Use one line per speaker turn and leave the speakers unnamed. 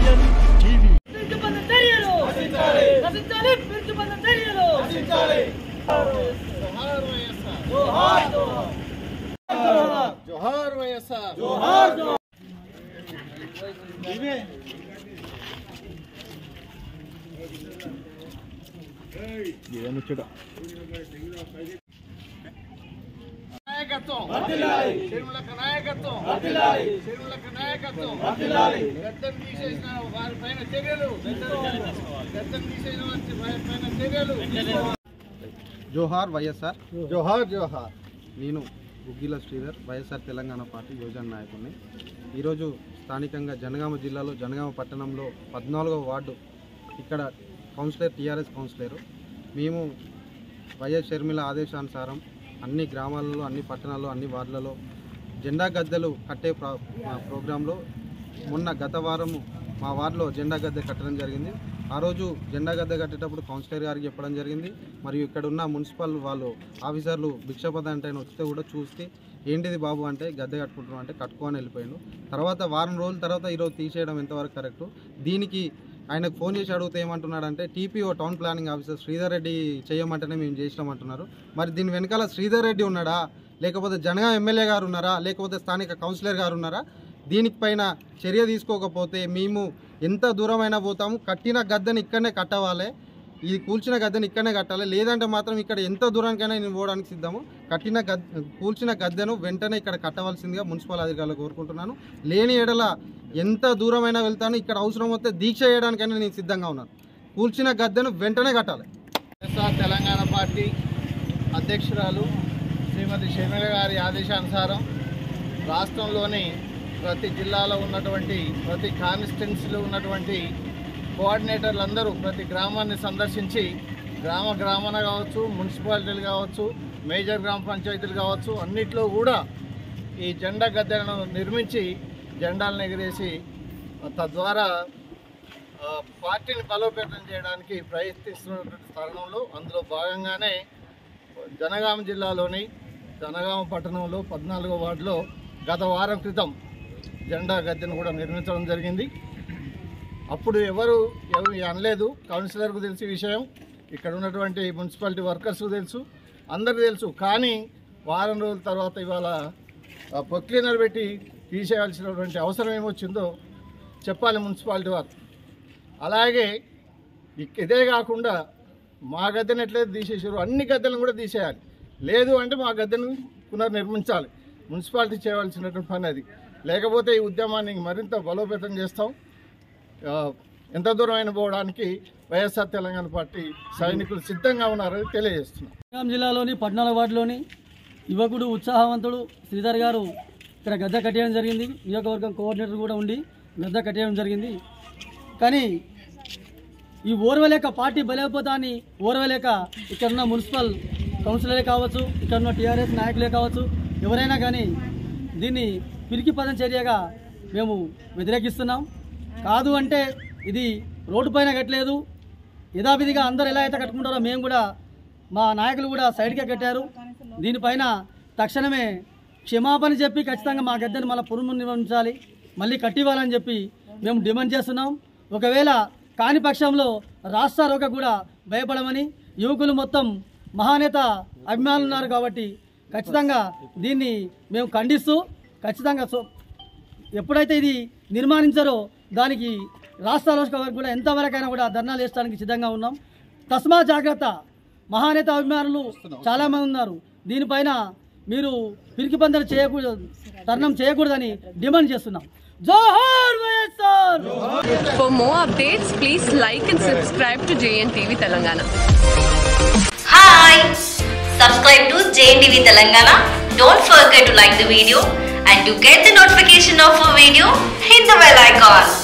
JN TV
పిలుచుకున్న చర్యలు రచించాలి పిలుచుకున్న చర్యలు
జోహార్ వైఎస్ఆర్ నాయకత్వం షర్మిలక్క నాయకత్వం షర్మిలక్క నాయకత్వం గద్దం తీసేసిన వారి పైన చర్యలు గద్దం తీసేసిన వారి పైన చర్యలు
జోహార్ వైఎస్ఆర్
జోహార్ జోహార్
నేను గుగ్గిల శ్రీధర్ వైఎస్ఆర్ తెలంగాణ పార్టీ యువజన నాయకుడిని ఈరోజు స్థానికంగా జనగామ జిల్లాలో జనగామ పట్టణంలో పద్నాలుగవ వార్డు ఇక్కడ కౌన్సిలర్ టీఆర్ఎస్ కౌన్సిలరు మేము వైఎస్ షర్మిల ఆదేశానుసారం అన్ని గ్రామాలలో అన్ని పట్టణాల్లో అన్ని వార్డులలో జెండా గద్దెలు కట్టే ప్రా మా ప్రోగ్రాంలో మొన్న గత వారము మా వార్డులో జెండా గద్దె కట్టడం జరిగింది ఆ రోజు జెండా గద్దె కట్టేటప్పుడు కౌన్సిలర్ గారికి చెప్పడం జరిగింది మరియు ఇక్కడ ఉన్న మున్సిపల్ వాళ్ళు ఆఫీసర్లు భిక్షపద అంటే ఆయన వస్తే కూడా చూస్తే ఏంటిది బాబు అంటే గద్దె కట్టుకుంటున్నాం అంటే కట్టుకోని వెళ్ళిపోయాడు తర్వాత వారం రోజుల తర్వాత ఈరోజు తీసేయడం ఎంతవరకు కరెక్టు దీనికి ఆయనకు ఫోన్ చేసి అడిగితే ఏమంటున్నాడంటే TPO town planning officer Sridhar Reddy చేయమంటేనే మేము చేసినామంటున్నారు మరి దీని వెనకాల శ్రీధర్ రెడ్డి ఉన్నాడా లేకపోతే జనగాం ఎమ్మెల్యే గారు ఉన్నారా లేకపోతే స్థానిక కౌన్సిలర్ గారు ఉన్నారా దీనిపైన చర్య తీసుకోకపోతే మేము ఎంత దూరమైనా పోతాము కట్టిన గద్దెని ఇక్కడనే కట్టవాలి ఇది కూల్చిన గద్దెని ఇక్కడనే కట్టాలి లేదంటే మాత్రం ఇక్కడ ఎంత దూరానికైనా నేను పోవడానికి సిద్ధము కట్టిన గద్ కూల్చిన గద్దెను వెంటనే ఇక్కడ కట్టవలసిందిగా మున్సిపల్ అధికారులు కోరుకుంటున్నాను లేని ఎడల ఎంత దూరమైనా వెళ్తాను ఇక్కడ అవసరం వస్తే దీక్ష చేయడానికైనా నేను సిద్ధంగా ఉన్నాను కూల్చిన గద్దెను వెంటనే కట్టాలి
వైఎస్ఆర్ తెలంగాణ పార్టీ అధ్యక్షురాలు శ్రీమతి షర్మిల గారి ఆదేశానుసారం రాష్ట్రంలోని ప్రతి జిల్లాలో ఉన్నటువంటి ప్రతి కాన్స్టిట్యున్సీలో ఉన్నటువంటి కోఆర్డినేటర్లు అందరూ ప్రతి గ్రామాన్ని సందర్శించి గ్రామ గ్రామాన కావచ్చు మున్సిపాలిటీలు కావచ్చు మేజర్ గ్రామ పంచాయతీలు కావచ్చు అన్నిట్లో కూడా ఈ జెండా గద్దెలను నిర్మించి జెండాలను ఎగిరేసి తద్వారా ఆ, పార్టీని బలోపేతం చేయడానికి ప్రయత్నిస్తున్నటువంటి తరుణంలో అందులో భాగంగానే జనగామ జిల్లాలోని జనగామ పట్టణంలో పద్నాలుగో వార్డులో గత వారం క్రితం జెండా గద్దెను కూడా నిర్మించడం జరిగింది అప్పుడు ఎవరు ఎవరు అనలేదు కౌన్సిలర్కు తెలిసి విషయం ఇక్కడ ఉన్నటువంటి మున్సిపాలిటీ వర్కర్స్కు తెలుసు అందరికీ తెలుసు కానీ వారం రోజుల తర్వాత ఇవాళ పొక్లీనర్ పెట్టి తీసేయాల్సినటువంటి అవసరం ఏమొచ్చిందో చెప్పాలి మున్సిపాలిటీ వారు అలాగే ఇక్- ఇదే కాకుండా మా గద్దెను ఎట్లయితే తీసేసారు అన్ని గద్దెలను కూడా తీసేయాలి లేదు అంటే మా గద్దెను పునర్నిర్మించాలి మున్సిపాలిటీ చేయవలసినటువంటి పని అది లేకపోతే ఈ ఉద్యమాన్ని మరింత బలోపేతం చేస్తాం ఆ, ఎంత దూరం అయినా పోవడానికి వైఎస్ఆర్ తెలంగాణ పార్టీ సైనికులు సిద్ధంగా ఉన్నారని తెలియజేస్తున్నాం
జనగాం జిల్లాలోని పద్నాలుగు వార్డులోని యువకుడు ఉత్సాహవంతుడు శ్రీధర్ గారు ఇక్కడ గద్ద కట్టేయడం జరిగింది నియోజకవర్గం కోఆర్డినేటర్ కూడా ఉండి గద్ద కట్టేయడం జరిగింది కానీ ఈ ఓర్వలేక పార్టీ బలైపోతాన్ని ఓర్వలేక ఇక్కడున్న మున్సిపల్ కౌన్సిలరే కావచ్చు ఇక్కడున్న టీఆర్ఎస్ నాయకులే కావచ్చు ఎవరైనా కానీ దీన్ని పిరికి పదం చర్యగా మేము వ్యతిరేకిస్తున్నాం కాదు అంటే ఇది రోడ్డు పైన కట్టలేదు యథావిధిగా అందరు ఎలా అయితే కట్టుకుంటారో మేము కూడా మా నాయకులు కూడా సైడ్కే కట్టారు దీనిపైన తక్షణమే క్షమాపణ చెప్పి ఖచ్చితంగా మా గద్దెను మళ్ళీ పునర్నిర్మించాలి మళ్ళీ కట్టివ్వాలని చెప్పి మేము డిమాండ్ చేస్తున్నాం ఒకవేళ కాని పక్షంలో రాష్ట్ర రోగ కూడా భయపడమని యువకులు మొత్తం మహానేత అభిమానులు ఉన్నారు కాబట్టి ఖచ్చితంగా దీన్ని మేము ఖండిస్తూ ఖచ్చితంగా సో ఎప్పుడైతే ఇది నిర్మాణించారో దానికి రాష్ట్ర రాష్ట్ర వరకు కూడా ఎంతవరకైనా కూడా ధర్నాలు వేయడానికి సిద్ధంగా ఉన్నాం తస్మా జాగ్రత్త మహానేత అభిమానులు చాలామంది ఉన్నారు దీనిపైన మీరు పిరికి పందలు చేయకూడదు తరుణం చేయకూడదని డిమాండ్ చేస్తున్నాం జోహార్ YSR
For more updates, please like and subscribe to JNTV Telangana.
Hi! Subscribe to JNTV Telangana. Don't forget to like the video and to get the notification of a video, hit the bell icon.